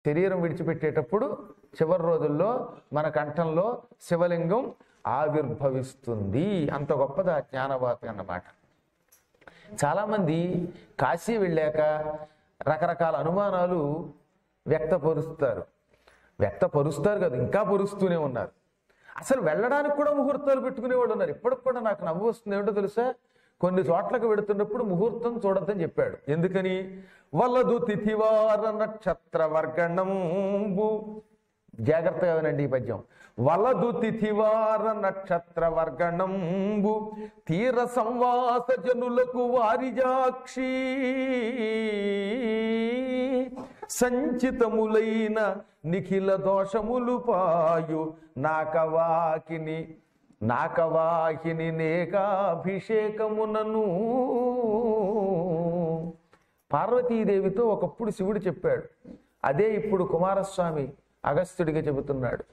శరీరం విడిచిపెట్టేటప్పుడు చివరి రోజుల్లో మన కంఠంలో శివలింగం ఆవిర్భవిస్తుంది అంత గొప్పది ఆ జ్ఞానవాపి అన్నమాట చాలామంది కాశీ వెళ్ళాక రకరకాల అనుమానాలు వ్యక్తపరుస్తారు వ్యక్తపరుస్తారు కదా ఇంకా పరుస్తూనే ఉన్నారు అసలు వెళ్ళడానికి కూడా ముహూర్తాలు పెట్టుకునే వాళ్ళు ఉన్నారు ఇప్పటికి కూడా నాకు నవ్వు వస్తుంది ఏమిటో తెలుసా కొన్ని చోట్లకు వెడుతున్నప్పుడు ముహూర్తం చూడొద్దని చెప్పాడు ఎందుకని వల్లదు తిథివార నక్షత్ర వర్గణంబు జాగ్రత్తగా వినండి ఈ పద్యం వలదు తిథివార నక్షత్ర వర్గణంబు తీర సంవాస జనులకు వారిజాక్షి సంచితములైన నిఖిల దోషములు పాయు నాకవాకిని నాకవాహిని నేకాభిషేకమునను పార్వతీదేవితో ఒకప్పుడు శివుడు చెప్పాడు అదే ఇప్పుడు కుమారస్వామి అగస్త్యుడిగా చెబుతున్నాడు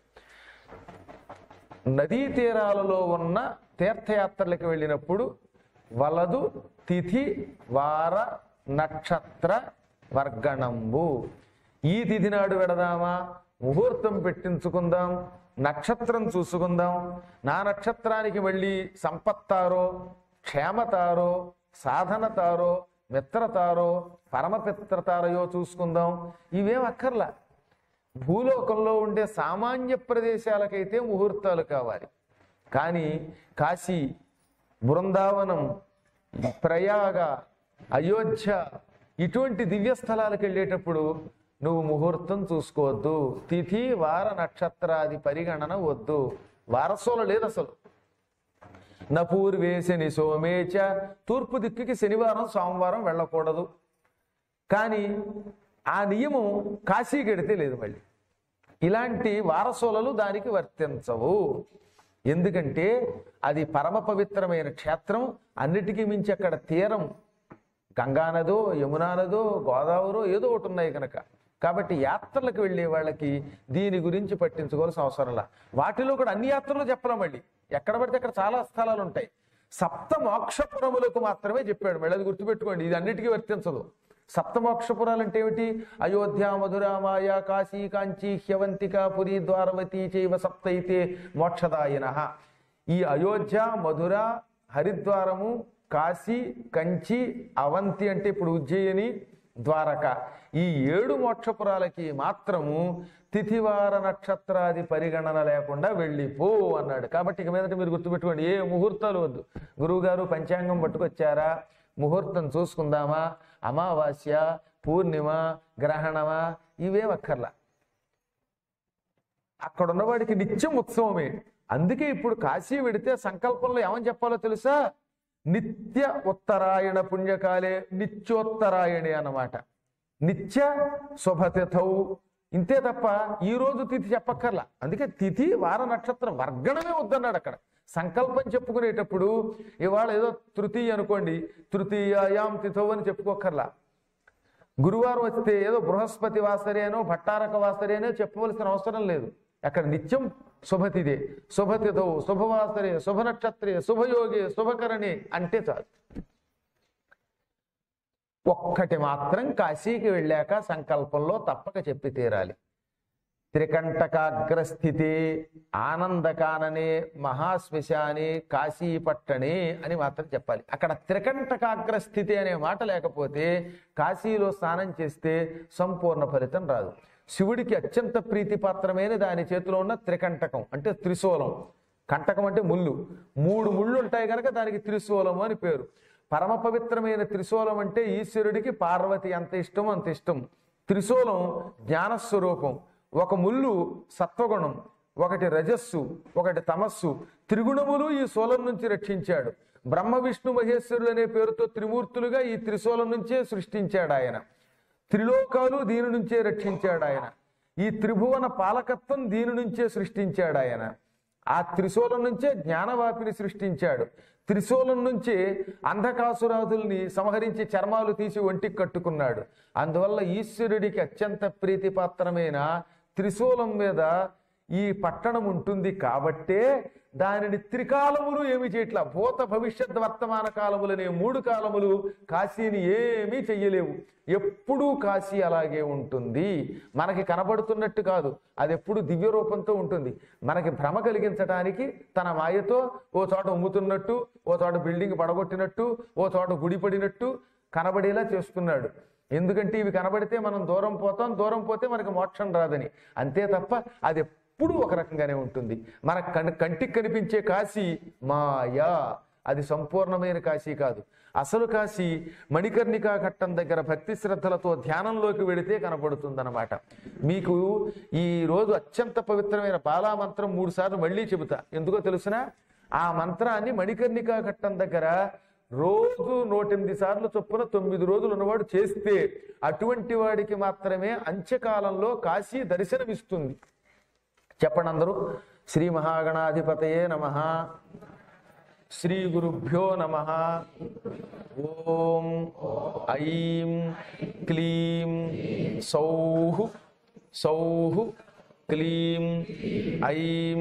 నదీ తీరాలలో ఉన్న తీర్థయాత్రలకు వెళ్ళినప్పుడు వలదు తిథి వార నక్షత్ర వర్గణంబు ఈ తిథి నాడు వెడదామా ముహూర్తం పెట్టించుకుందాం నక్షత్రం చూసుకుందాం నా నక్షత్రానికి వెళ్ళి సంపత్తారో క్షేమతారో సాధనతారో మిత్రతారో పరమపిత్రతారయో చూసుకుందాం ఇవేం అక్కర్లా భూలోకంలో ఉండే సామాన్య ప్రదేశాలకైతే ముహూర్తాలు కావాలి కానీ కాశీ బృందావనం ప్రయాగ అయోధ్య ఇటువంటి దివ్య స్థలాలకు వెళ్ళేటప్పుడు నువ్వు ముహూర్తం చూసుకోవద్దు తిథి వార నక్షత్రాది పరిగణన వద్దు వారసోల లేదు అసలు నపూర్వేశని సోమేచ తూర్పు దిక్కుకి శనివారం సోమవారం వెళ్ళకూడదు కానీ ఆ నియమం కాశీ గడితే లేదు మళ్ళీ ఇలాంటి వారసులలు దానికి వర్తించవు ఎందుకంటే అది పరమ పవిత్రమైన క్షేత్రం అన్నిటికీ మించి అక్కడ తీరం గంగానదో యమునా నదో గోదావరో ఏదో ఒకటి ఉన్నాయి కనుక కాబట్టి యాత్రలకు వెళ్ళే వాళ్ళకి దీని గురించి పట్టించుకోవాల్సిన అవసరంలా వాటిలో కూడా అన్ని యాత్రలు చెప్పలేం మళ్ళీ ఎక్కడ పడితే అక్కడ చాలా స్థలాలు ఉంటాయి సప్త మోక్షపురములకు మాత్రమే చెప్పాడు మళ్ళీ అది గుర్తుపెట్టుకోండి ఇది అన్నిటికీ వర్తించదు సప్తమోక్షపురాలు అంటే ఏమిటి అయోధ్య మధుర మాయ కాశీ కాంచీ హ్యవంతిక పురి ద్వారవతి చైవ సప్తైతే మోక్షదాయన ఈ అయోధ్య మధుర హరిద్వారము కాశీ కంచి అవంతి అంటే ఇప్పుడు ఉజ్జయిని ద్వారక ఈ ఏడు మోక్షపురాలకి మాత్రము తిథివార నక్షత్రాది పరిగణన లేకుండా వెళ్ళిపో అన్నాడు కాబట్టి ఇక మీదట మీరు గుర్తుపెట్టుకోండి ఏ ముహూర్తాలు వద్దు గురువుగారు పంచాంగం పట్టుకొచ్చారా ముహూర్తం చూసుకుందామా అమావాస్య పూర్ణిమ గ్రహణమా ఇవేం అక్కర్లా అక్కడ ఉన్నవాడికి నిత్యం ఉత్సవమే అందుకే ఇప్పుడు కాశీ వెడితే సంకల్పంలో ఏమని చెప్పాలో తెలుసా నిత్య ఉత్తరాయణ పుణ్యకాలే నిత్యోత్తరాయణి అన్నమాట నిత్య శుభతిథౌ ఇంతే తప్ప ఈ రోజు తిథి చెప్పక్కర్లా అందుకే తిథి వార నక్షత్రం వర్గణమే వద్దన్నాడు అక్కడ సంకల్పం చెప్పుకునేటప్పుడు ఇవాళ ఏదో తృతీయ అనుకోండి తృతీయాయాం తిథౌ అని చెప్పుకోకర్లా గురువారం వస్తే ఏదో బృహస్పతి వాసరేనో భట్టారక వాసరేనో చెప్పవలసిన అవసరం లేదు అక్కడ నిత్యం శుభతిదే శుభతిథో శుభవాసరే శుభనక్షత్రే శుభయోగే శుభకరణే అంటే చాలు ఒక్కటి మాత్రం కాశీకి వెళ్ళాక సంకల్పంలో తప్పక చెప్పి తీరాలి త్రికంటకాగ్రస్థితి ఆనందకాననే మహాశ్మశానే కాశీపట్టణే అని మాత్రం చెప్పాలి అక్కడ త్రికంటకాగ్రస్థితి అనే మాట లేకపోతే కాశీలో స్నానం చేస్తే సంపూర్ణ ఫలితం రాదు శివుడికి అత్యంత ప్రీతిపాత్రమైన దాని చేతిలో ఉన్న త్రికంటకం అంటే త్రిశూలం కంటకం అంటే ముళ్ళు మూడు ముళ్ళు ఉంటాయి కనుక దానికి త్రిశూలము అని పేరు పరమ పవిత్రమైన త్రిశూలం అంటే ఈశ్వరుడికి పార్వతి ఎంత ఇష్టం అంత ఇష్టం త్రిశూలం జ్ఞానస్వరూపం ఒక ముళ్ళు సత్వగుణం ఒకటి రజస్సు ఒకటి తమస్సు త్రిగుణములు ఈ శూలం నుంచి రక్షించాడు బ్రహ్మ విష్ణు మహేశ్వరులు అనే పేరుతో త్రిమూర్తులుగా ఈ త్రిశూలం నుంచే సృష్టించాడు ఆయన త్రిలోకాలు దీని నుంచే రక్షించాడు ఆయన ఈ త్రిభువన పాలకత్వం దీని నుంచే సృష్టించాడు ఆయన ఆ త్రిశూలం నుంచే జ్ఞానవాపిని సృష్టించాడు త్రిశూలం నుంచే అంధకాసురాదుల్ని సంహరించి చర్మాలు తీసి ఒంటికి కట్టుకున్నాడు అందువల్ల ఈశ్వరుడికి అత్యంత ప్రీతిపాత్రమైన త్రిశూలం మీద ఈ పట్టణం ఉంటుంది కాబట్టే దానిని త్రికాలములు ఏమి చేయట్లా భూత భవిష్యత్ వర్తమాన కాలములనే మూడు కాలములు కాశీని ఏమీ చెయ్యలేవు ఎప్పుడూ కాశీ అలాగే ఉంటుంది మనకి కనబడుతున్నట్టు కాదు అది ఎప్పుడు దివ్య రూపంతో ఉంటుంది మనకి భ్రమ కలిగించడానికి తన మాయతో ఓ చోట ఉమ్ముతున్నట్టు ఓ చోట బిల్డింగ్ పడగొట్టినట్టు ఓ చోట గుడి పడినట్టు కనబడేలా చేస్తున్నాడు ఎందుకంటే ఇవి కనబడితే మనం దూరం పోతాం దూరం పోతే మనకి మోక్షం రాదని అంతే తప్ప అది ఎప్పుడూ ఒక రకంగానే ఉంటుంది మన కన్ కంటికి కనిపించే కాశీ మాయా అది సంపూర్ణమైన కాశీ కాదు అసలు కాశీ మణికర్ణికా ఘట్టం దగ్గర భక్తి శ్రద్ధలతో ధ్యానంలోకి వెళితే కనపడుతుందన్నమాట మీకు ఈ రోజు అత్యంత పవిత్రమైన బాలా మంత్రం మూడు సార్లు మళ్ళీ చెబుతా ఎందుకో తెలుసునా ఆ మంత్రాన్ని మణికర్ణికా ఘట్టం దగ్గర రోజు నూటెనిమిది సార్లు చొప్పున తొమ్మిది రోజులు ఉన్నవాడు చేస్తే అటువంటి వాడికి మాత్రమే అంత్యకాలంలో కాశీ దర్శనమిస్తుంది చెప్పండి అందరూ శ్రీ మహాగణాధిపతయే నమ శ్రీ గురుభ్యో నమ ఓం ఐం క్లీం సౌః సౌః క్లీం ఐం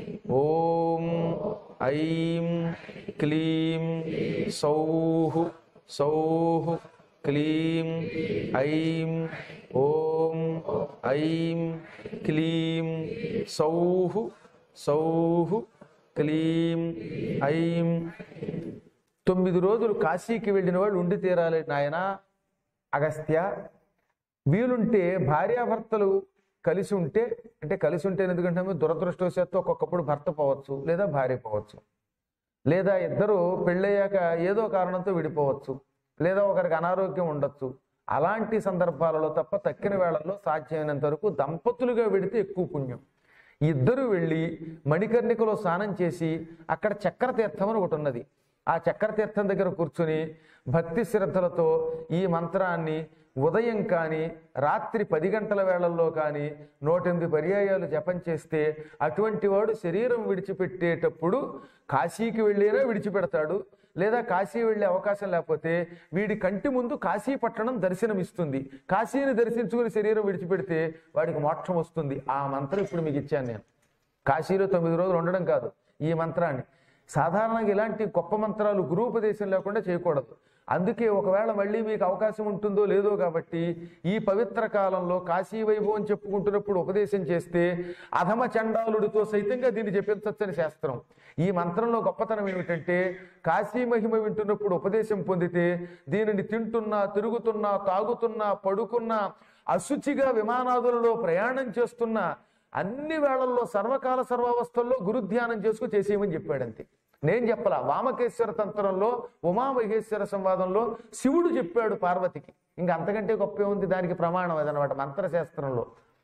ఓం ఐం క్లీం సౌః సౌః క్లీం ఐం ఓం ఐం క్లీం సౌః సౌః క్లీం ఐం తొమ్మిది రోజులు కాశీకి వెళ్ళిన వాళ్ళు ఉండి తీరాలి నాయన అగస్త్య వీలుంటే భార్యాభర్తలు కలిసి ఉంటే అంటే కలిసి ఉంటే ఎందుకంటే దురదృష్టవశాత్తు ఒక్కొక్కప్పుడు భర్త పోవచ్చు లేదా భార్య పోవచ్చు లేదా ఇద్దరు పెళ్ళయ్యాక ఏదో కారణంతో విడిపోవచ్చు లేదా ఒకరికి అనారోగ్యం ఉండొచ్చు అలాంటి సందర్భాలలో తప్ప తక్కిన వేళల్లో సాధ్యమైనంత వరకు దంపతులుగా వెడితే ఎక్కువ పుణ్యం ఇద్దరు వెళ్ళి మణికర్ణికలో స్నానం చేసి అక్కడ చక్ర తీర్థం అని ఒకటి ఉన్నది ఆ చక్ర తీర్థం దగ్గర కూర్చుని భక్తి శ్రద్ధలతో ఈ మంత్రాన్ని ఉదయం కానీ రాత్రి పది గంటల వేళల్లో కానీ నూటెనిమిది పర్యాయాలు జపం చేస్తే అటువంటి వాడు శరీరం విడిచిపెట్టేటప్పుడు కాశీకి వెళ్ళినా విడిచిపెడతాడు లేదా కాశీ వెళ్ళే అవకాశం లేకపోతే వీడి కంటి ముందు కాశీ పట్టణం దర్శనమిస్తుంది కాశీని దర్శించుకుని శరీరం విడిచిపెడితే వాడికి మోక్షం వస్తుంది ఆ మంత్రం ఇప్పుడు మీకు ఇచ్చాను నేను కాశీలో తొమ్మిది రోజులు ఉండడం కాదు ఈ మంత్రాన్ని సాధారణంగా ఇలాంటి గొప్ప మంత్రాలు గురూపదేశం లేకుండా చేయకూడదు అందుకే ఒకవేళ మళ్ళీ మీకు అవకాశం ఉంటుందో లేదో కాబట్టి ఈ పవిత్ర కాలంలో కాశీ వైభవం చెప్పుకుంటున్నప్పుడు ఉపదేశం చేస్తే అధమ చండాలుడితో సైతంగా దీన్ని చెప్పించచ్చని శాస్త్రం ఈ మంత్రంలో గొప్పతనం ఏమిటంటే కాశీ మహిమ వింటున్నప్పుడు ఉపదేశం పొందితే దీనిని తింటున్నా తిరుగుతున్నా తాగుతున్నా పడుకున్నా అశుచిగా విమానాదులలో ప్రయాణం చేస్తున్నా అన్ని వేళల్లో సర్వకాల సర్వావస్థల్లో గురుధ్యానం చేసుకు చేసేయమని చెప్పాడంతే నేను చెప్పలా వామకేశ్వర తంత్రంలో ఉమామహేశ్వర సంవాదంలో శివుడు చెప్పాడు పార్వతికి ఇంకా అంతకంటే గొప్ప ఉంది దానికి ప్రమాణం అదనమాట మంత్రశాస్త్రంలో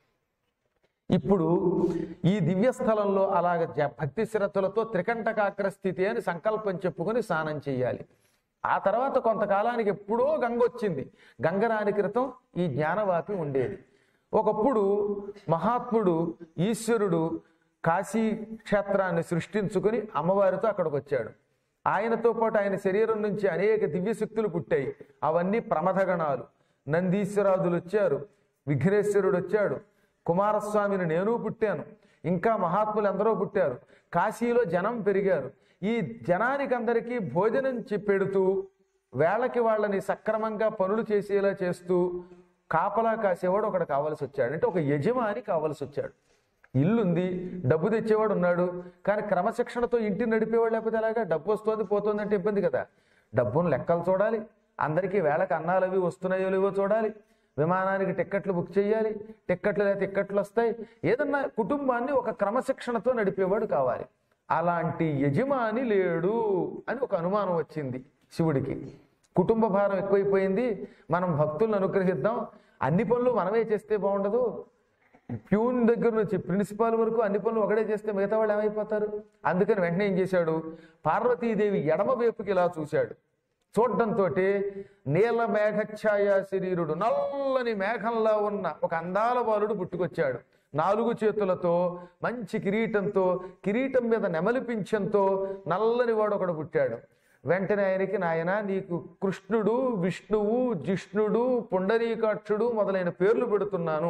ఇప్పుడు ఈ దివ్య స్థలంలో అలాగ జ- భక్తి శ్రద్ధలతో త్రికంటకాగ్ర స్థితి అని సంకల్పం చెప్పుకొని స్నానం చేయాలి ఆ తర్వాత కొంతకాలానికి ఎప్పుడో గంగ వచ్చింది గంగ రాని క్రితం ఈ జ్ఞానవాపి ఉండేది ఒకప్పుడు మహాత్ముడు ఈశ్వరుడు కాశీ క్షేత్రాన్ని సృష్టించుకుని అమ్మవారితో అక్కడికి వచ్చాడు ఆయనతో పాటు ఆయన శరీరం నుంచి అనేక దివ్య శక్తులు పుట్టాయి అవన్నీ ప్రమథగణాలు నందీశ్వరాదులు వచ్చారు విఘ్నేశ్వరుడు వచ్చాడు కుమారస్వామిని నేను పుట్టాను ఇంకా మహాత్ములు ఎందరో పుట్టారు కాశీలో జనం పెరిగారు ఈ జనానికి అందరికీ భోజనం చి- పెడుతూ వేళకి వాళ్ళని సక్రమంగా పనులు చేసేలా చేస్తూ కాపలా కాసేవాడు ఒకడు కావాల్సి వచ్చాడు అంటే ఒక యజమాని కావాల్సి వచ్చాడు ఇల్లుంది డబ్బు తెచ్చేవాడు ఉన్నాడు కానీ క్రమశిక్షణతో ఇంటిని నడిపేవాడు లేకపోతే ఎలాగా డబ్బు వస్తుంది పోతుంది అంటే ఇబ్బంది కదా డబ్బును లెక్కలు చూడాలి అందరికీ వేళకి అన్నాలు అవి వస్తున్నాయో లేవో చూడాలి విమానానికి టిక్కెట్లు బుక్ చేయాలి టిక్కెట్లు లేదా టిక్కెట్లు వస్తాయి ఏదన్నా కుటుంబాన్ని ఒక క్రమశిక్షణతో నడిపేవాడు కావాలి అలాంటి యజమాని లేడు అని ఒక అనుమానం వచ్చింది శివుడికి కుటుంబ భారం ఎక్కువైపోయింది మనం భక్తులను అనుగ్రహిద్దాం అన్ని పనులు మనమే చేస్తే బాగుండదు ప్యూన్ దగ్గర నుంచి ప్రిన్సిపాల్ వరకు అన్ని పనులు ఒకడే చేస్తే మిగతా వాళ్ళు ఏమైపోతారు అందుకని వెంటనే ఏం చేశాడు పార్వతీదేవి ఎడమ వైపుకి ఇలా చూశాడు చూడడంతో నీల మేఘఛాయ శరీరుడు నల్లని మేఘంలా ఉన్న ఒక అందాల బాలుడు పుట్టుకొచ్చాడు నాలుగు చేతులతో మంచి కిరీటంతో కిరీటం మీద నెమలి పింఛంతో నల్లని వాడు ఒకడు పుట్టాడు వెంటనే ఆయనకి నాయన నీకు కృష్ణుడు విష్ణువు జిష్ణుడు పుండరీకాక్షుడు మొదలైన పేర్లు పెడుతున్నాను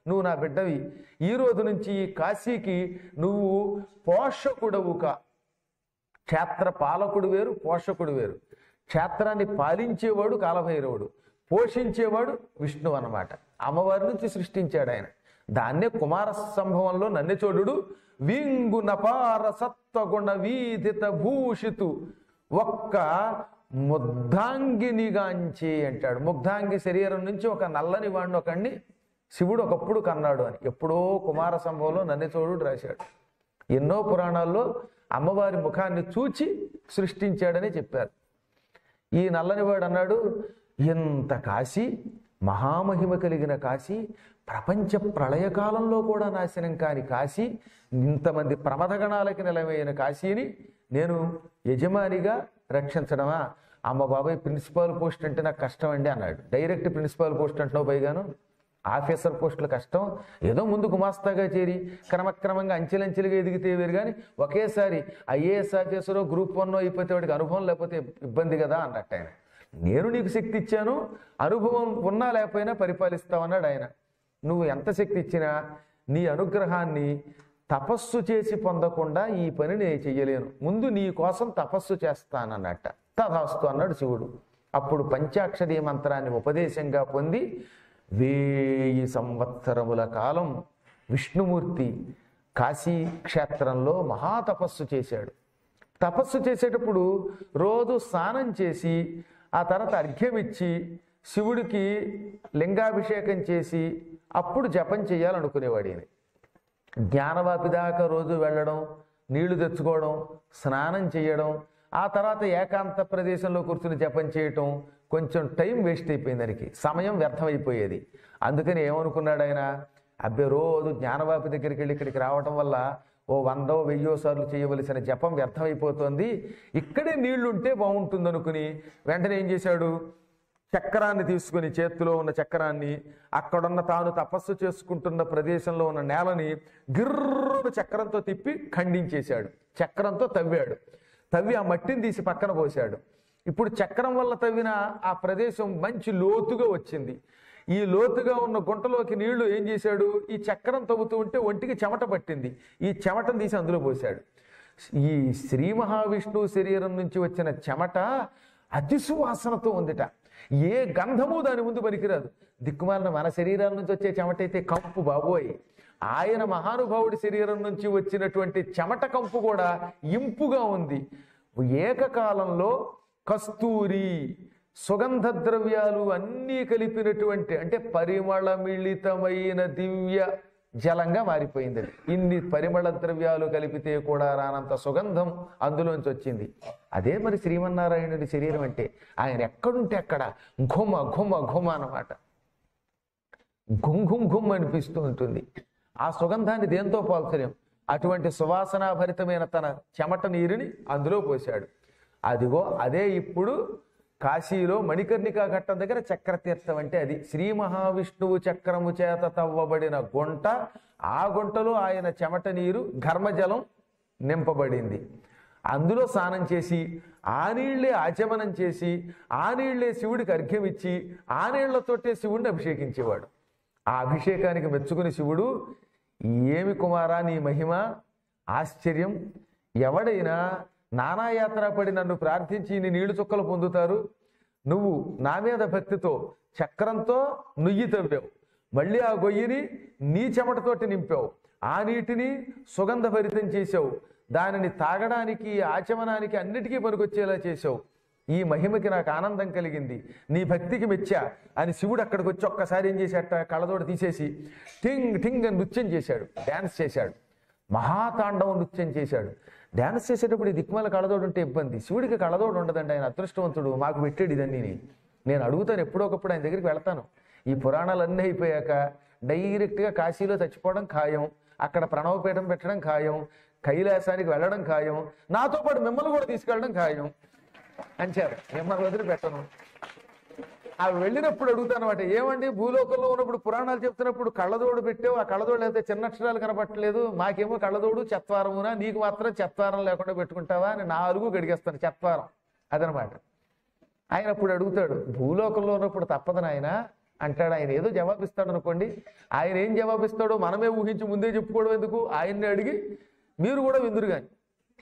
నువ్వు నా బిడ్డవి ఈ రోజు నుంచి ఈ కాశీకి నువ్వు పోషకుడవు కా క్షేత్ర పాలకుడు వేరు పోషకుడు వేరు క్షేత్రాన్ని పాలించేవాడు కాలభైరవుడు పోషించేవాడు విష్ణువు అన్నమాట అమ్మవారి నుంచి సృష్టించాడు ఆయన దాన్నే కుమార సంభవంలో నన్నెచోడు వింగు నపార సత్వగుణ వీధిత భూషితు ఒక్క ముగ్ధాంగినిగాంచి అంటాడు ముగ్ధాంగి శరీరం నుంచి ఒక నల్లని వాడిని ఒకడిని శివుడు ఒకప్పుడు కన్నాడు అని ఎప్పుడో కుమార సంభవంలో నన్నెచోడు రాశాడు ఎన్నో పురాణాల్లో అమ్మవారి ముఖాన్ని చూచి సృష్టించాడని చెప్పారు ఈ నల్లనివాడు అన్నాడు ఇంత కాశీ మహామహిమ కలిగిన కాశీ ప్రపంచ ప్రళయకాలంలో కూడా నాశనం కాని కాశీ ఇంతమంది ప్రమదగణాలకి నిలమైన కాశీని నేను యజమానిగా రక్షించడమా అమ్మ బాబాయ్ ప్రిన్సిపాల్ పోస్ట్ అంటే నాకు కష్టం అండి అన్నాడు డైరెక్ట్ ప్రిన్సిపాల్ పోస్ట్ అంటున్నావు పైగాను ఆఫీసర్ పోస్టులు కష్టం ఏదో ముందు గుమాస్తాగా చేరి క్రమక్రమంగా అంచెలంచెలుగా ఎదిగితే వేరు కానీ ఒకేసారి ఐఏఎస్ ఆఫీసరో గ్రూప్ వన్ అయిపోతే వాడికి అనుభవం లేకపోతే ఇబ్బంది కదా అన్నట్టు ఆయన నేను నీకు శక్తి ఇచ్చాను అనుభవం ఉన్నా లేకపోయినా పరిపాలిస్తావన్నాడు ఆయన నువ్వు ఎంత శక్తి ఇచ్చినా నీ అనుగ్రహాన్ని తపస్సు చేసి పొందకుండా ఈ పని నేను చెయ్యలేను ముందు నీ కోసం తపస్సు చేస్తానన్నట్ట తథాస్తు అన్నాడు శివుడు అప్పుడు పంచాక్షరి మంత్రాన్ని ఉపదేశంగా పొంది వేయి సంవత్సరముల కాలం విష్ణుమూర్తి కాశీ క్షేత్రంలో మహాతపస్సు చేశాడు తపస్సు చేసేటప్పుడు రోజు స్నానం చేసి ఆ తర్వాత అర్ఘ్యం ఇచ్చి శివుడికి లింగాభిషేకం చేసి అప్పుడు జపం చేయాలనుకునేవాడు ఈయన జ్ఞానవాపి దాకా రోజు వెళ్ళడం నీళ్లు తెచ్చుకోవడం స్నానం చేయడం ఆ తర్వాత ఏకాంత ప్రదేశంలో కూర్చుని జపం చేయటం కొంచెం టైం వేస్ట్ అయిపోయింది దానికి సమయం వ్యర్థమైపోయేది అందుకని ఏమనుకున్నాడు ఆయన అబ్బే రోజు జ్ఞానవాపి దగ్గరికి వెళ్ళి ఇక్కడికి రావటం వల్ల ఓ వందో వెయ్యో సార్లు చేయవలసిన జపం వ్యర్థమైపోతుంది ఇక్కడే నీళ్లుంటే బాగుంటుంది అనుకుని వెంటనే ఏం చేశాడు చక్రాన్ని తీసుకుని చేతిలో ఉన్న చక్రాన్ని అక్కడున్న తాను తపస్సు చేసుకుంటున్న ప్రదేశంలో ఉన్న నేలని గిర్రును చక్రంతో తిప్పి ఖండించేశాడు చక్రంతో తవ్వాడు తవ్వి ఆ మట్టిని తీసి పక్కన పోశాడు ఇప్పుడు చక్రం వల్ల తవ్విన ఆ ప్రదేశం మంచి లోతుగా వచ్చింది ఈ లోతుగా ఉన్న గుంటలోకి నీళ్లు ఏం చేశాడు ఈ చక్రం తవ్వుతూ ఉంటే ఒంటికి చెమట పట్టింది ఈ చెమటను తీసి అందులో పోశాడు ఈ శ్రీ మహావిష్ణువు శరీరం నుంచి వచ్చిన చెమట అతి సువాసనతో ఉందిట ఏ గంధము దాని ముందు పనికిరాదు దిక్కుమాలిన మన శరీరాల నుంచి వచ్చే చెమట అయితే కంపు బాబోయ్ ఆయన మహానుభావుడి శరీరం నుంచి వచ్చినటువంటి చెమట కంపు కూడా ఇంపుగా ఉంది ఏకకాలంలో కస్తూరి సుగంధ ద్రవ్యాలు అన్నీ కలిపినటువంటి అంటే పరిమళమిళితమైన దివ్య జలంగా మారిపోయింది అది ఇన్ని పరిమళ ద్రవ్యాలు కలిపితే కూడా రానంత సుగంధం అందులోంచి వచ్చింది అదే మరి శ్రీమన్నారాయణుడి శరీరం అంటే ఆయన ఎక్కడుంటే అక్కడ ఘుమ ఘుమ ఘుమ అన్నమాట ఘుమ్ ఘుమ్ ఘుమ్ అనిపిస్తూ ఉంటుంది ఆ సుగంధాన్ని దేంతో పోల్చలేం అటువంటి సువాసనాభరితమైన తన చెమట నీరుని అందులో పోశాడు అదిగో అదే ఇప్పుడు కాశీలో మణికర్ణికా ఘట్టం దగ్గర చక్రతీర్థం అంటే అది శ్రీ మహావిష్ణువు చక్రము చేత తవ్వబడిన గుంట ఆ గుంటలో ఆయన చెమట నీరు ఘర్మజలం నింపబడింది అందులో స్నానం చేసి ఆ నీళ్లే ఆచమనం చేసి ఆ నీళ్లే శివుడికి అర్ఘ్యం ఇచ్చి ఆ నీళ్లతోటే శివుడిని అభిషేకించేవాడు ఆ అభిషేకానికి మెచ్చుకుని శివుడు ఏమి కుమారా నీ మహిమ ఆశ్చర్యం ఎవడైనా నానాయాత్ర పడి నన్ను ప్రార్థించి నీ నీళ్లు చుక్కలు పొందుతారు నువ్వు నా మీద భక్తితో చక్రంతో నుయ్యి తవ్వావు మళ్ళీ ఆ గొయ్యిని నీ చెమటతోటి నింపావు ఆ నీటిని సుగంధభరితం చేసావు దానిని తాగడానికి ఆచమనానికి అన్నిటికీ పనికొచ్చేలా చేసావు ఈ మహిమకి నాకు ఆనందం కలిగింది నీ భక్తికి మెచ్చా అని శివుడు అక్కడికి వచ్చి ఒక్కసారి ఏం చేశాట కళ్ళతోడు తీసేసి టింగ్ టింగ్ అని నృత్యం చేశాడు డ్యాన్స్ చేశాడు మహాతాండవం నృత్యం చేశాడు డ్యాన్స్ చేసేటప్పుడు ఈ దిక్మాల కళ్ళదోడు ఉంటే ఇబ్బంది శివుడికి కళ్ళదోడు ఉండదండి ఆయన అదృష్టవంతుడు మాకు పెట్టాడు ఇదన్నీ నేను అడుగుతాను ఎప్పుడో ఒకప్పుడు ఆయన దగ్గరికి వెళ్తాను ఈ పురాణాలన్నీ అయిపోయాక డైరెక్ట్గా కాశీలో చచ్చిపోవడం ఖాయం అక్కడ ప్రణవపీఠం పెట్టడం ఖాయం కైలాసానికి వెళ్ళడం ఖాయం నాతో పాటు మిమ్మల్ని కూడా తీసుకెళ్ళడం ఖాయం అంచారు మిమ్మల్ని వదిలిపెట్టను ఆ వెళ్ళినప్పుడు అడుగుతాను అనమాట ఏమండి భూలోకంలో ఉన్నప్పుడు పురాణాలు చెప్తున్నప్పుడు కళ్ళదోడు పెట్టావు ఆ కళ్ళదోడు అయితే చిన్న అక్షరాలు కనపట్టలేదు మాకేమో కళ్ళదోడు చెత్వారమునా నీకు మాత్రం చెత్వారం లేకుండా పెట్టుకుంటావా అని నాలుగు గడిగేస్తాను చెత్వారం అదనమాట ఆయన అప్పుడు అడుగుతాడు భూలోకంలో ఉన్నప్పుడు తప్పదు నాయన అంటాడు ఆయన ఏదో జవాబిస్తాడు అనుకోండి ఆయన ఏం జవాబిస్తాడో మనమే ఊహించి ముందే చెప్పుకోవడం ఎందుకు ఆయన్ని అడిగి మీరు కూడా విందురు కానీ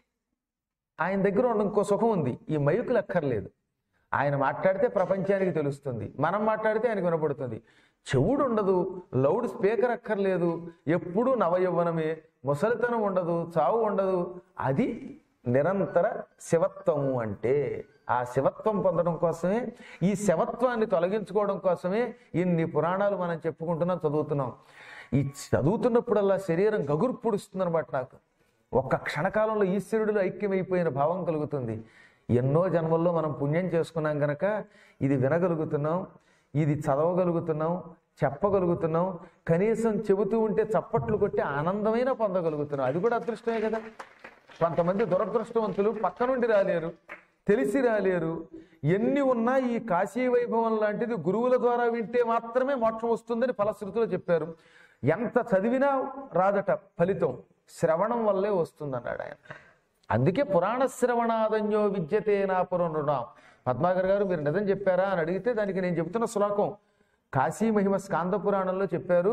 ఆయన దగ్గర ఉన్న ఇంకో సుఖం ఉంది ఈ మైకులు అక్కర్లేదు ఆయన మాట్లాడితే ప్రపంచానికి తెలుస్తుంది మనం మాట్లాడితే ఆయనకు వినపడుతుంది చెవుడు ఉండదు లౌడ్ స్పీకర్ అక్కర్లేదు ఎప్పుడూ నవయవ్వనమే ముసలితనం ఉండదు చావు ఉండదు అది నిరంతర శివత్వము అంటే ఆ శివత్వం పొందడం కోసమే ఈ శివత్వాన్ని తొలగించుకోవడం కోసమే ఇన్ని పురాణాలు మనం చెప్పుకుంటున్నాం చదువుతున్నాం ఈ చదువుతున్నప్పుడల్లా శరీరం గగుర్పుడుస్తుంది అనమాట నాకు ఒక్క క్షణకాలంలో ఈశ్వరుడిలో ఐక్యమైపోయిన భావం కలుగుతుంది ఎన్నో జన్మల్లో మనం పుణ్యం చేసుకున్నాం గనక ఇది వినగలుగుతున్నాం ఇది చదవగలుగుతున్నాం చెప్పగలుగుతున్నాం కనీసం చెబుతూ ఉంటే చప్పట్లు కొట్టి ఆనందమైన పొందగలుగుతున్నాం అది కూడా అదృష్టమే కదా కొంతమంది దురదృష్టవంతులు పక్క నుండి రాలేరు తెలిసి రాలేరు ఎన్ని ఉన్నా ఈ కాశీ వైభవం లాంటిది గురువుల ద్వారా వింటే మాత్రమే మోక్షం వస్తుందని ఫలశ్రుతిలో చెప్పారు ఎంత చదివినా రాదట ఫలితం శ్రవణం వల్లే వస్తుందన్నాడు ఆయన అందుకే పురాణ శ్రవణాదన్యో విద్యతే నా పునరుణాం పద్మాకర్ గారు మీరు నిజం చెప్పారా అని అడిగితే దానికి నేను చెబుతున్న శ్లోకం కాశీ మహిమ స్కాంద పురాణంలో చెప్పారు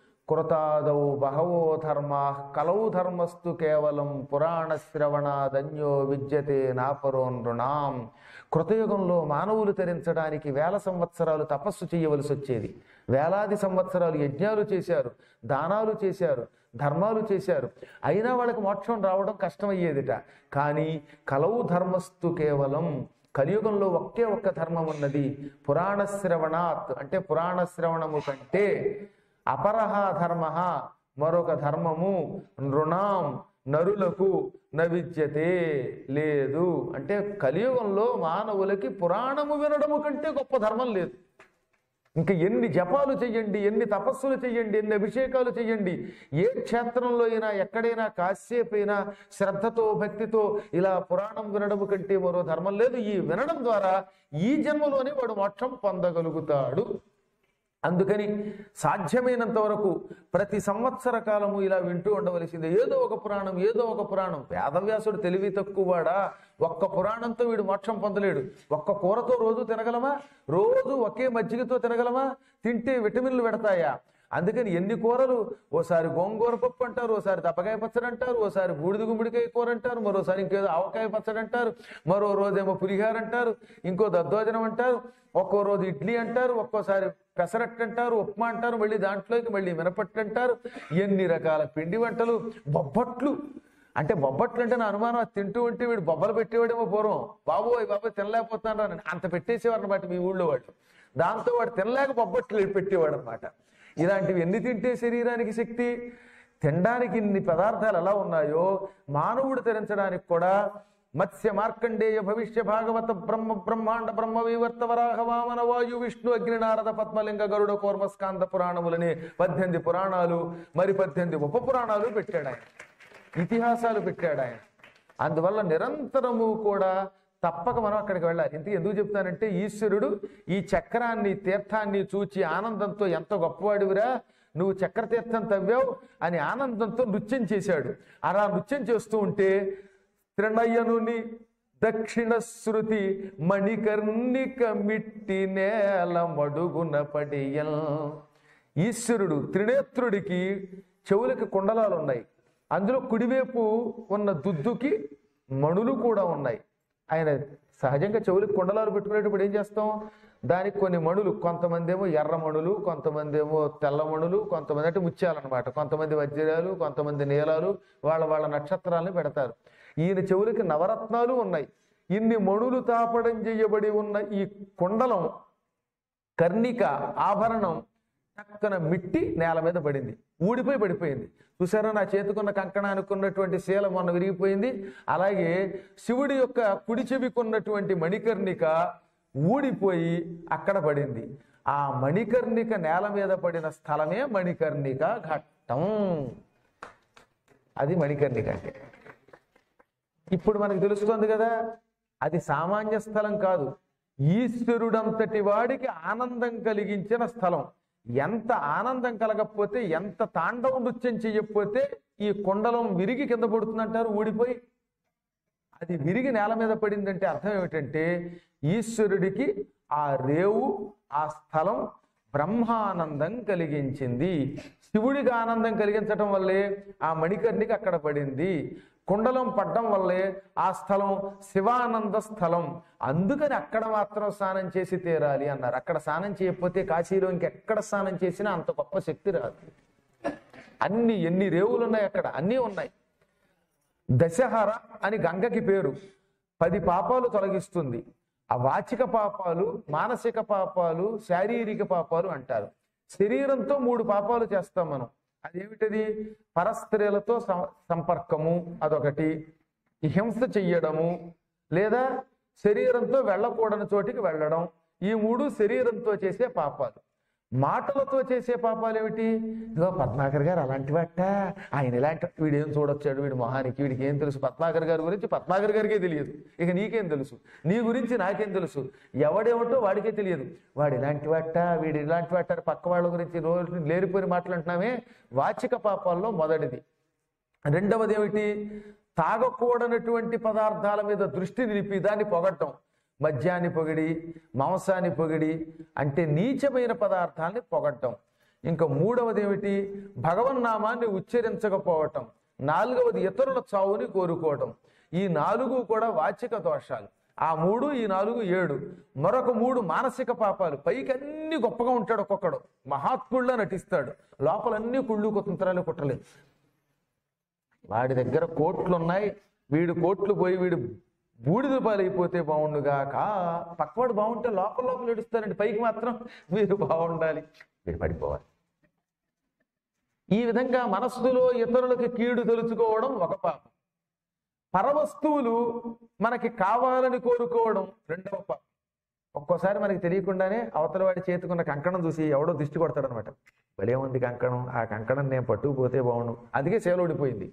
కృతాదౌ బహవో ధర్మా కలౌ ధర్మస్తు కేవలం పురాణ శ్రవణాదన్యో విద్యతే నాపరో నృణాం కృతయుగంలో మానవులు తరించడానికి వేల సంవత్సరాలు తపస్సు చేయవలసి వచ్చేది వేలాది సంవత్సరాలు యజ్ఞాలు చేశారు దానాలు చేశారు ధర్మాలు చేశారు అయినా వాళ్ళకి మోక్షం రావడం కష్టమయ్యేదిట కానీ కలవు ధర్మస్తు కేవలం కలియుగంలో ఒకే ఒక్క ధర్మం ఉన్నది పురాణ శ్రవణాత్ అంటే పురాణ శ్రవణము కంటే అపరహ ధర్మ మరొక ధర్మము నృణాం నరులకు నవిద్యతే లేదు అంటే కలియుగంలో మానవులకి పురాణము వినడము కంటే గొప్ప ధర్మం లేదు ఇంకా ఎన్ని జపాలు చెయ్యండి ఎన్ని తపస్సులు చెయ్యండి ఎన్ని అభిషేకాలు చెయ్యండి ఏ క్షేత్రంలో అయినా ఎక్కడైనా కాసేపు అయినా శ్రద్ధతో భక్తితో ఇలా పురాణం వినడం కంటే మరో ధర్మం లేదు ఈ వినడం ద్వారా ఈ జన్మలోనే వాడు మోక్షం పొందగలుగుతాడు అందుకని సాధ్యమైనంత వరకు ప్రతి సంవత్సర కాలము ఇలా వింటూ ఉండవలసిందే ఏదో ఒక పురాణం ఏదో ఒక పురాణం వేదవ్యాసుడు తెలివి తక్కువవాడా ఒక్క పురాణంతో వీడు మోక్షం పొందలేడు ఒక్క కూరతో రోజు తినగలమా రోజు ఒకే మజ్జిగతో తినగలమా తింటే విటమిన్లు పెడతాయా అందుకని ఎన్ని కూరలు ఓసారి గోంగూర పప్పు అంటారు ఓసారి దప్పకాయ పచ్చడి అంటారు ఓసారి బూడిద గుమ్మడికాయ కూర అంటారు మరోసారి ఇంకేదో ఆవకాయ పచ్చడి అంటారు మరో రోజేమో పులిహార అంటారు ఇంకో దద్దోజనం అంటారు ఒక్కో రోజు ఇడ్లీ అంటారు ఒక్కోసారి పెసరట్టు అంటారు ఉప్మా అంటారు మళ్ళీ దాంట్లోకి మళ్ళీ మినపట్టు అంటారు ఎన్ని రకాల పిండి వంటలు బొబ్బట్లు అంటే బొబ్బట్లు అంటే నా అనుమానం అది తింటూ ఉంటే వీడు బొబ్బలు పెట్టేవాడేమో పూర్వం బాబోయ్ బాబోయ్ తినలేకపోతున్నాడు అని అంత పెట్టేసేవారు అనమాట మీ ఊళ్ళో వాడు దాంతో వాడు తినలేక బొబ్బట్లు పెట్టేవాడు అనమాట ఇలాంటివి ఎన్ని తింటే శరీరానికి శక్తి తినడానికి ఇన్ని పదార్థాలు ఎలా ఉన్నాయో మానవుడు తరించడానికి కూడా మత్స్య మార్కండేయ భవిష్య భాగవత బ్రహ్మ బ్రహ్మాండ బ్రహ్మ వివర్త వరాహ వామన వాయు విష్ణు అగ్ని నారద పద్మలింగ గరుడ కోర్మ స్కాంద పురాణములని పద్దెనిమిది పురాణాలు మరి పద్దెనిమిది ఉప పురాణాలు పెట్టాడు ఆయన ఇతిహాసాలు పెట్టాడు ఆయన అందువల్ల నిరంతరము కూడా తప్పక మనం అక్కడికి వెళ్ళాలి ఇంతకు ఎందుకు చెప్తానంటే ఈశ్వరుడు ఈ చక్రాన్ని తీర్థాన్ని చూచి ఆనందంతో ఎంత గొప్పవాడివిరా నువ్వు చక్ర తీర్థం తవ్వావు అని ఆనందంతో నృత్యం చేశాడు అలా నృత్యం చేస్తూ ఉంటే త్రినయనుని దక్షిణ శృతి మణికర్ణిక మిట్టి నేల మడుగున పడియల్ ఈశ్వరుడు త్రినేత్రుడికి చెవులకి కుండలాలు ఉన్నాయి అందులో కుడివైపు ఉన్న దుద్దుకి మణులు కూడా ఉన్నాయి ఆయన సహజంగా చెవులకు కుండలాలు పెట్టుకునేటప్పుడు ఏం చేస్తాం దానికి కొన్ని మణులు కొంతమంది ఏమో ఎర్ర మణులు కొంతమంది ఏమో తెల్ల మణులు కొంతమంది అంటే ముత్యాలన్నమాట కొంతమంది వజ్రాలు కొంతమంది నీలాలు వాళ్ళ వాళ్ళ నక్షత్రాలను పెడతారు ఈయన చెవులకి నవరత్నాలు ఉన్నాయి ఇన్ని మణులు తాపడం చేయబడి ఉన్న ఈ కుండలం కర్ణిక ఆభరణం చక్కన మిట్టి నేల మీద పడింది ఊడిపోయి పడిపోయింది చూసారా నా చేతికున్న కంకణానికి ఉన్నటువంటి శీల మొన్న విరిగిపోయింది అలాగే శివుడి యొక్క కుడి చెవికున్నటువంటి మణికర్ణిక ఊడిపోయి అక్కడ పడింది ఆ మణికర్ణిక నేల మీద పడిన స్థలమే మణికర్ణిక ఘట్టం అది మణికర్ణిక అంటే ఇప్పుడు మనకు తెలుస్తుంది కదా అది సామాన్య స్థలం కాదు ఈశ్వరుడంతటి వాడికి ఆనందం కలిగించిన స్థలం ఎంత ఆనందం కలగకపోతే ఎంత తాండవ నృత్యం చేయకపోతే ఈ కుండలం విరిగి కింద పడుతుందంటారు ఊడిపోయి అది విరిగి నేల మీద పడిందంటే అర్థం ఏమిటంటే ఈశ్వరుడికి ఆ రేవు ఆ స్థలం బ్రహ్మానందం కలిగించింది శివుడికి ఆనందం కలిగించటం వల్లే ఆ మణికర్ణికి అక్కడ పడింది కుండలం పడ్డం వల్లే ఆ స్థలం శివానంద స్థలం అందుకని అక్కడ మాత్రం స్నానం చేసి తీరాలి అన్నారు అక్కడ స్నానం చేయకపోతే కాశీలో ఇంకెక్కడ స్నానం చేసినా అంత గొప్ప శక్తి రాదు అన్ని ఎన్ని రేవులు ఉన్నాయి అక్కడ అన్నీ ఉన్నాయి దశహర అని గంగకి పేరు పది పాపాలు తొలగిస్తుంది ఆ వాచిక పాపాలు మానసిక పాపాలు శారీరక పాపాలు అంటారు శరీరంతో మూడు పాపాలు చేస్తాం మనం అదేమిటది పరస్త్రీలతో సం- సంపర్కము అదొకటి హింస చెయ్యడము లేదా శరీరంతో వెళ్ళకూడని చోటికి వెళ్ళడం ఈ మూడు శరీరంతో చేసే పాపాలు మాటలతో చేసే పాపాలు ఏమిటి ఇదిగో పద్మాకర్ గారు అలాంటి వాట ఆయన ఇలాంటి వీడేం చూడొచ్చాడు వీడి మొహానికి వీడికి ఏం తెలుసు పద్మాకర్ గారి గురించి పద్మాకర్ గారికే తెలియదు ఇక నీకేం తెలుసు నీ గురించి నాకేం తెలుసు ఎవడేమిటో వాడికే తెలియదు వాడు ఇలాంటి వాట వీడు ఇలాంటి వాట అని పక్క వాళ్ళ గురించి రోజు లేరిపోయిన మాటలంటున్నామే వాచిక పాపాల్లో మొదటిది రెండవది ఏమిటి తాగకూడనటువంటి పదార్థాల మీద దృష్టి నిలిపి దాన్ని పొగట్టం మద్యాన్ని పొగిడి మాంసాన్ని పొగిడి అంటే నీచమైన పదార్థాన్ని పొగట్టం ఇంకా మూడవది ఏమిటి భగవన్నామాన్ని ఉచ్చరించకపోవటం నాలుగవది ఇతరుల చావుని కోరుకోవటం ఈ నాలుగు కూడా వాచిక దోషాలు ఆ మూడు ఈ నాలుగు ఏడు మరొక మూడు మానసిక పాపాలు పైకి అన్ని గొప్పగా ఉంటాడు ఒక్కొక్కడు మహాత్ముళ్ళ నటిస్తాడు లోపలన్నీ కుళ్ళు కుతంత్రాలు కుట్టలేదు వాడి దగ్గర కోట్లు ఉన్నాయి వీడు కోట్లు పోయి వీడు బూడిద పాలైపోతే బాగుండుగాక పక్కవాడు బాగుంటే లోపల లోపల ఏడుస్తారండి పైకి మాత్రం మీరు బాగుండాలి వీడు పడిపోవాలి ఈ విధంగా మనస్సులో ఇతరులకు కీడు తెలుసుకోవడం ఒక పాపం పరవస్తువులు మనకి కావాలని కోరుకోవడం రెండవ పాపం ఒక్కోసారి మనకి తెలియకుండానే అవతల వాడి చేతుకున్న కంకణం చూసి ఎవడో దిష్టి కొడతాడనమాట భలే ఉంది కంకణం ఆ కంకణం నేను పట్టుకుపోతే బాగుండు అందుకే సేలోడిపోయింది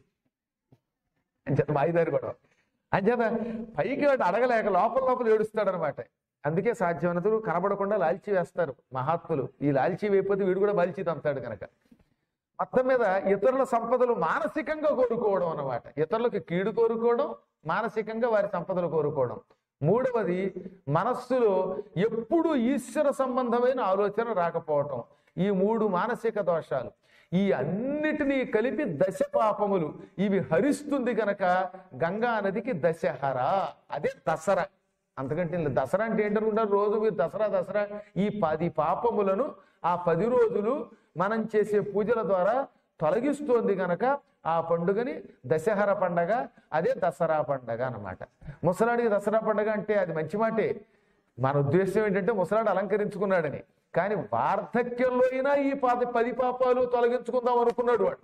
అంచేత మాయిదారి గొడవ అంచేత పైకి వాడు అడగలేక లోపల లోపల ఏడుస్తాడనమాట అందుకే సాధ్యమైనందుకు కనబడకుండా లాల్చి వేస్తారు మహాత్ములు ఈ లాల్చి వేయకపోతే వీడు కూడా బాల్చి తంతాడు కనుక మొత్తం మీద ఇతరుల సంపదలు మానసికంగా కోరుకోవడం అన్నమాట ఇతరులకు కీడు కోరుకోవడం మానసికంగా వారి సంపదలు కోరుకోవడం మూడవది మనస్సులో ఎప్పుడు ఈశ్వర సంబంధమైన ఆలోచన రాకపోవటం ఈ మూడు మానసిక దోషాలు ఈ అన్నిటినీ కలిపి దశ పాపములు ఇవి హరిస్తుంది గనక గంగా నదికి దశహర అదే దసరా అంతకంటే లేదు. దసరా అంటే ఏంటనుకుంటారు రోజు మీరు దసరా దసరా ఈ పది పాపములను ఆ పది రోజులు మనం చేసే పూజల ద్వారా తొలగిస్తోంది గనక ఆ పండుగని దశహర పండగ అదే దసరా పండగ అన్నమాట ముసలాడికి దసరా పండగ అంటే అది మంచి మాటే మన ఉద్దేశం ఏంటంటే ముసలాడు అలంకరించుకున్నాడని కానీ వార్ధక్యంలో అయినా ఈ పాత పది పాపాలు తొలగించుకుందాం అనుకున్నాడు వాడు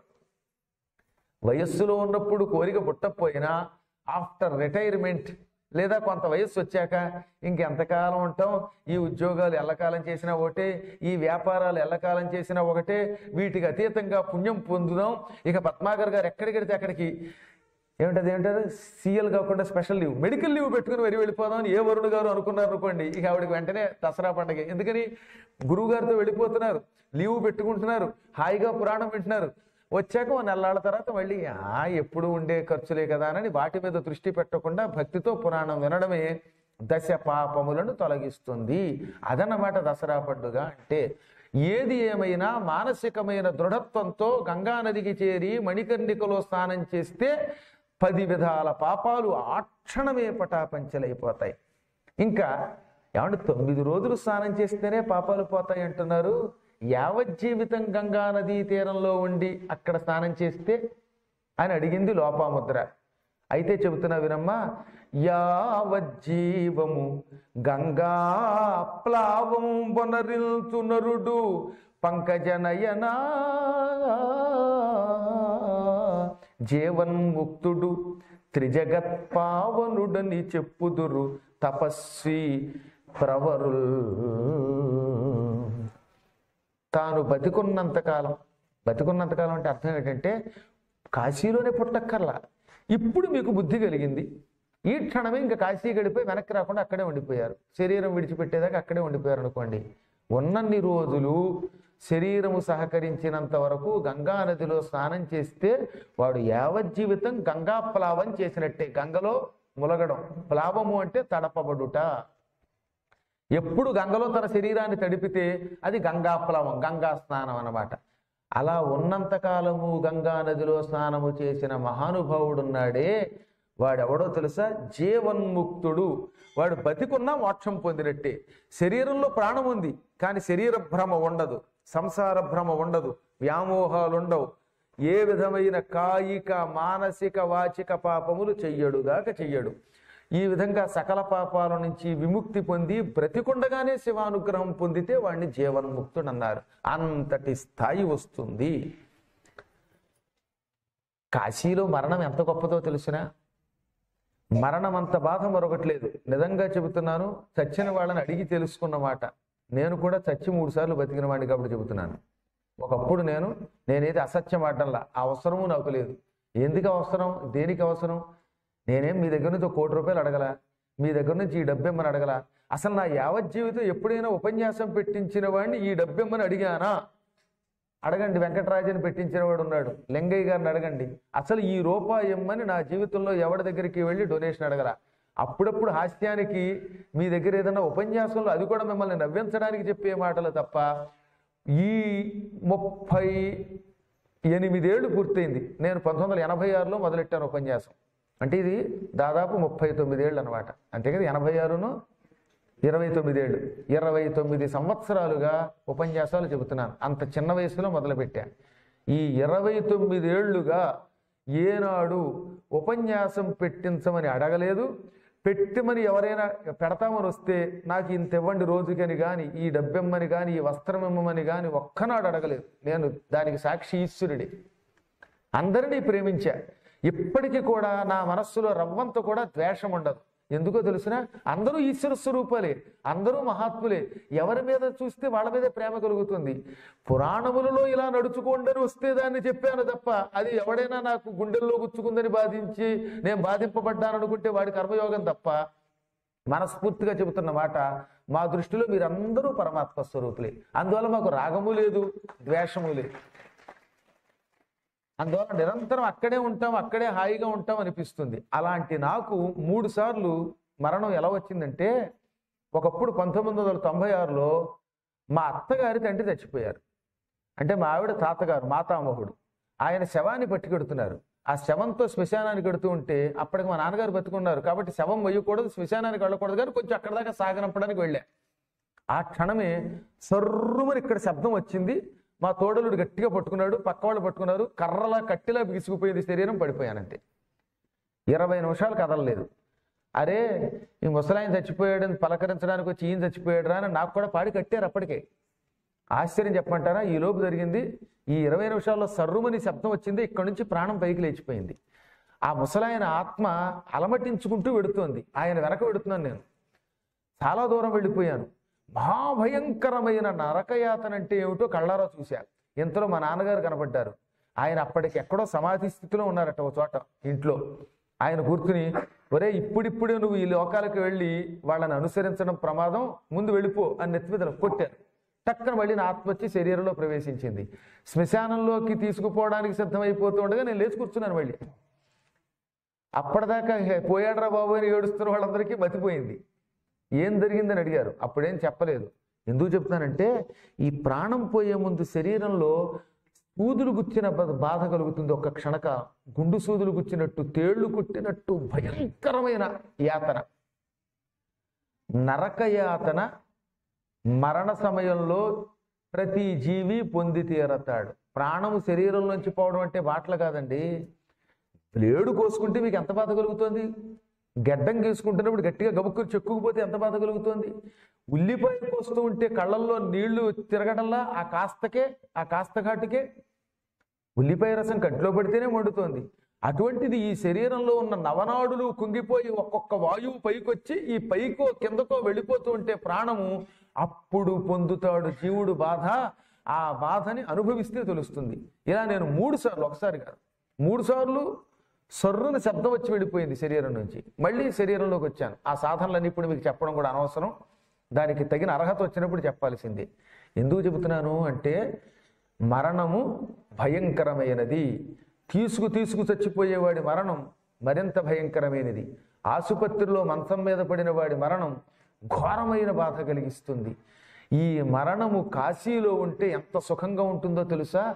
వయస్సులో ఉన్నప్పుడు కోరిక పుట్టకపోయినా ఆఫ్టర్ రిటైర్మెంట్ లేదా కొంత వయస్సు వచ్చాక ఇంకెంతకాలం ఉంటాం ఈ ఉద్యోగాలు ఎల్లకాలం చేసినా ఒకటే ఈ వ్యాపారాలు ఎల్లకాలం చేసినా ఒకటే వీటికి అతీతంగా పుణ్యం పొందుదాం ఇక పద్మాకర్ గారు ఎక్కడికెడితే అక్కడికి ఏమిటది ఏమిటారు సీఎల్ కాకుండా స్పెషల్ లీవ్ మెడికల్ లీవ్ పెట్టుకుని మరి వెళ్ళిపోదాం అని ఏ వరుణ్ గారు అనుకున్నారు అనుకోండి ఇక ఆవిడకి వెంటనే దసరా పండగ ఎందుకని గురువు గారితో వెళ్ళిపోతున్నారు లీవ్ పెట్టుకుంటున్నారు హాయిగా పురాణం వింటున్నారు వచ్చాక ఓ నెల్లాళ్ళ తర్వాత మళ్ళీ ఆ ఎప్పుడు ఉండే ఖర్చులే కదా అని వాటి మీద దృష్టి పెట్టకుండా భక్తితో పురాణం వినడమే దశ పాపములను తొలగిస్తుంది అదన్నమాట దసరా పండుగ అంటే ఏది ఏమైనా మానసికమైన దృఢత్వంతో గంగా నదికి చేరి మణికర్ణికలో స్నానం చేస్తే పది విధాల పాపాలు ఆ క్షణమే పటాపంచలైపోతాయి ఇంకా ఏమంటే తొమ్మిది రోజులు స్నానం చేస్తేనే పాపాలు పోతాయి అంటున్నారు యావజ్జీవితం గంగా నదీ తీరంలో ఉండి అక్కడ స్నానం చేస్తే అని అడిగింది లోపాముద్ర అయితే చెబుతున్నా వినమ్మా యావజ్జీవము గంగా ప్లావం బొనరిల్తు నరుడు పంకజనయనా జీవన్ముక్తుడు త్రిజగత్ పావనుడని చెప్పుదురు తపస్వి ప్రవరుల్ తాను బతికున్నంతకాలం బతికున్నంతకాలం అంటే అర్థం ఏంటంటే కాశీలోనే పుట్టక్కర్లా ఇప్పుడు మీకు బుద్ధి కలిగింది ఈ క్షణమే ఇంకా కాశీ గడిపోయి వెనక్కి రాకుండా అక్కడే ఉండిపోయారు శరీరం విడిచిపెట్టేదాకా అక్కడే ఉండిపోయారు అనుకోండి ఉన్నన్ని రోజులు శరీరము సహకరించినంత వరకు గంగా నదిలో స్నానం చేస్తే వాడు యావజ్జీవితం గంగా ప్లావం చేసినట్టే గంగలో ములగడం ప్లావము అంటే తడపబడుట ఎప్పుడు గంగలో తన శరీరాన్ని తడిపితే అది గంగాప్లవం గంగా స్నానం అన్నమాట అలా ఉన్నంతకాలము గంగా నదిలో స్నానము చేసిన మహానుభావుడున్నాడే వాడెవడో తెలుసా జీవన్ముక్తుడు వాడు బతికున్నా మోక్షం పొందినట్టే శరీరంలో ప్రాణం ఉంది కానీ శరీర భ్రమ ఉండదు సంసార భ్రమ ఉండదు వ్యామోహాలు ఉండవు ఏ విధమైన కాయిక మానసిక వాచిక పాపములు చెయ్యడుగాక చెయ్యడు ఈ విధంగా సకల పాపాల నుంచి విముక్తి పొంది బ్రతికుండగానే శివానుగ్రహం పొందితే వాడిని జీవన్ముక్తుడు అన్నారు అంతటి స్థాయి వస్తుంది కాశీలో మరణం ఎంత గొప్పదో తెలిసినా మరణం అంత బాధ మరొకట్లేదు నిజంగా చెబుతున్నాను చచ్చిన వాళ్ళని అడిగి తెలుసుకున్న మాట నేను కూడా చచ్చి మూడు సార్లు బతికిన వాడిని కాబట్టి చెబుతున్నాను ఒకప్పుడు నేను నేనేది అసత్యం ఆడడంలా ఆ అవసరము నాకు లేదు ఎందుకు అవసరం దేనికి అవసరం నేనేం మీ దగ్గర నుంచి ఒక కోటి రూపాయలు అడగల మీ దగ్గర నుంచి ఈ డబ్బెమ్మని అడగల అసలు నా యావత్ జీవితం ఎప్పుడైనా ఉపన్యాసం పెట్టించిన వాడిని ఈ డబ్బెమ్మని అడిగానా అడగండి వెంకటరాజని పెట్టించిన వాడు ఉన్నాడు లింగయ్య గారిని అడగండి అసలు ఈ రూపాయి ఇమ్మని నా జీవితంలో ఎవరి దగ్గరికి వెళ్ళి డొనేషన్ అడగల అప్పుడప్పుడు హాస్యానికి మీ దగ్గర ఏదైనా ఉపన్యాసంలో అది కూడా మిమ్మల్ని నవ్వించడానికి చెప్పే మాటలు తప్ప ఈ ముప్పై ఎనిమిదేళ్లు పూర్తయింది నేను పంతొమ్మిది వందల ఎనభై ఆరులో మొదలెట్టాను ఉపన్యాసం అంటే ఇది దాదాపు ముప్పై తొమ్మిదేళ్ళు అనమాట అంతే కదా ఎనభై ఆరును ఇరవై తొమ్మిదేళ్ళు ఇరవై తొమ్మిది సంవత్సరాలుగా ఉపన్యాసాలు చెబుతున్నాను అంత చిన్న వయసులో మొదలుపెట్టా ఈ ఇరవై తొమ్మిదేళ్లుగా ఏనాడు ఉపన్యాసం పెట్టించమని అడగలేదు పెట్టమని ఎవరైనా పెడతామని వస్తే నాకు ఇంత ఇవ్వండి రోజుకని కానీ ఈ డబ్బెమ్మని కానీ ఈ వస్త్రం ఇమ్మని కానీ ఒక్కనాడు అడగలేదు నేను దానికి సాక్షి ఈశ్వరుడే అందరినీ ప్రేమించా ఇప్పటికీ కూడా నా మనస్సులో రవ్వంత కూడా ద్వేషం ఉండదు ఎందుకో తెలిసిన అందరూ ఈశ్వర స్వరూపాలే అందరూ మహాత్ములే ఎవరి మీద చూస్తే వాళ్ళ మీదే ప్రేమ కలుగుతుంది పురాణములలో ఇలా నడుచుకోండని వస్తే దాన్ని చెప్పాను తప్ప అది ఎవడైనా నాకు గుండెల్లో గుచ్చుకుందని బాధించి నేను బాధింపబడ్డాను అనుకుంటే వాడి కర్మయోగం తప్ప మనస్ఫూర్తిగా చెబుతున్న మాట మా దృష్టిలో మీరందరూ పరమాత్మ స్వరూపులే అందువల్ల మాకు రాగము లేదు ద్వేషము లేదు అందువల్ల నిరంతరం అక్కడే ఉంటాం అక్కడే హాయిగా ఉంటాం అనిపిస్తుంది అలాంటి నాకు మూడు సార్లు మరణం ఎలా వచ్చిందంటే ఒకప్పుడు పంతొమ్మిది వందల తొంభై ఆరులో మా అత్తగారి తండ్రి చచ్చిపోయారు అంటే మా ఆవిడ తాతగారు మాతామహుడు ఆయన శవాన్ని పట్టుకెడుతున్నారు ఆ శవంతో శ్మశానానికి వెడుతూ ఉంటే అప్పటికి మా నాన్నగారు బతుకున్నారు కాబట్టి శవం వేయకూడదు శ్మశానానికి వెళ్ళకూడదు కానీ కొంచెం అక్కడ దాకా సాగనంపడానికి వెళ్ళా ఆ క్షణమే సర్రుమని ఇక్కడ శబ్దం వచ్చింది మా తోడలుడు గట్టిగా పట్టుకున్నాడు పక్క వాళ్ళు పట్టుకున్నారు కర్రలా కట్టిలా బిగుసుకుపోయింది శరీరం పడిపోయానంతే ఇరవై నిమిషాలు కదలలేదు అరే ఈ ముసలాయన చచ్చిపోయాడని పలకరించడానికి వచ్చి ఈయన చచ్చిపోయాడు అని నాకు కూడా పాడి కట్టారు అప్పటికే ఆశ్చర్యం చెప్పమంటారా ఈ లోపు జరిగింది ఈ ఇరవై నిమిషాల్లో సర్రుమని శబ్దం వచ్చింది ఇక్కడి నుంచి ప్రాణం పైకి లేచిపోయింది ఆ ముసలాయన ఆత్మ అలమటించుకుంటూ వెడుతోంది ఆయన వెనక వెడుతున్నాను నేను చాలా దూరం వెళ్ళిపోయాను మహాభయంకరమైన నరకయాతన అంటే ఏమిటో కళ్ళారా చూశా ఇంతలో మా నాన్నగారు కనబడ్డారు ఆయన అప్పటికి ఎక్కడో సమాధి స్థితిలో ఉన్నారట ఒక చోట ఇంట్లో ఆయన కూర్చుని ఒరే ఇప్పుడిప్పుడే నువ్వు ఈ లోకాలకు వెళ్ళి వాళ్ళని అనుసరించడం ప్రమాదం ముందు వెళ్ళిపో అని నెత్తి మీద కొట్టారు టక్కన మళ్ళీ నా ఆత్మ వచ్చి శరీరంలో ప్రవేశించింది శ్మశానంలోకి తీసుకుపోవడానికి సిద్ధమైపోతూ ఉండగా నేను లేచి కూర్చున్నాను మళ్ళీ అప్పటిదాకా "హే, పోయాడ్రా బాబు అని ఏడుస్తున్న వాళ్ళందరికీ మతిపోయింది ఏం జరిగిందని అడిగారు అప్పుడేం చెప్పలేదు ఎందుకు చెప్తానంటే ఈ ప్రాణం పోయే ముందు శరీరంలో సూదులు గుచ్చిన బ- బాధ కలుగుతుంది ఒక్క క్షణకాలం గుండు సూదులు గుచ్చినట్టు తేళ్లు కుట్టినట్టు భయంకరమైన యాతన నరక యాతన మరణ సమయంలో ప్రతి జీవి పొంది తీరతాడు ప్రాణము శరీరంలోంచి పోవడం అంటే మాటలు కాదండి బ్లేడు కోసుకుంటే మీకు ఎంత బాధ కలుగుతుంది గడ్డం గీసుకుంటున్నప్పుడు గట్టిగా గబుక్కుని చెక్కుకుపోతే ఎంత బాధ కలుగుతుంది ఉల్లిపాయ కోస్తూ ఉంటే కళ్ళల్లో నీళ్లు తిరగడంలా ఆ కాస్తకే ఆ కాస్త ఘాటుకే ఉల్లిపాయ రసం కంటిలో పడితేనే మండుతోంది అటువంటిది ఈ శరీరంలో ఉన్న నవనాడులు కుంగిపోయి ఒక్కొక్క వాయువు పైకొచ్చి ఈ పైకో కిందకో వెళ్ళిపోతూ ఉంటే ప్రాణము అప్పుడు పొందుతాడు జీవుడు బాధ ఆ బాధని అనుభవిస్తే తెలుస్తుంది ఇలా నేను మూడు సార్లు ఒకసారి కాదు మూడు సార్లు సర్రున శబ్దం వచ్చి వెళ్ళిపోయింది శరీరం నుంచి మళ్ళీ శరీరంలోకి వచ్చాను ఆ సాధనలన్నీ ఇప్పుడు మీకు చెప్పడం కూడా అనవసరం దానికి తగిన అర్హత వచ్చినప్పుడు చెప్పాల్సిందే ఎందుకు చెబుతున్నాను అంటే మరణము భయంకరమైనది తీసుకు తీసుకు చచ్చిపోయేవాడి మరణం మరింత భయంకరమైనది ఆసుపత్రిలో మంచం మీద పడిన వాడి మరణం ఘోరమైన బాధ కలిగిస్తుంది ఈ మరణము కాశీలో ఉంటే ఎంత సుఖంగా ఉంటుందో తెలుసా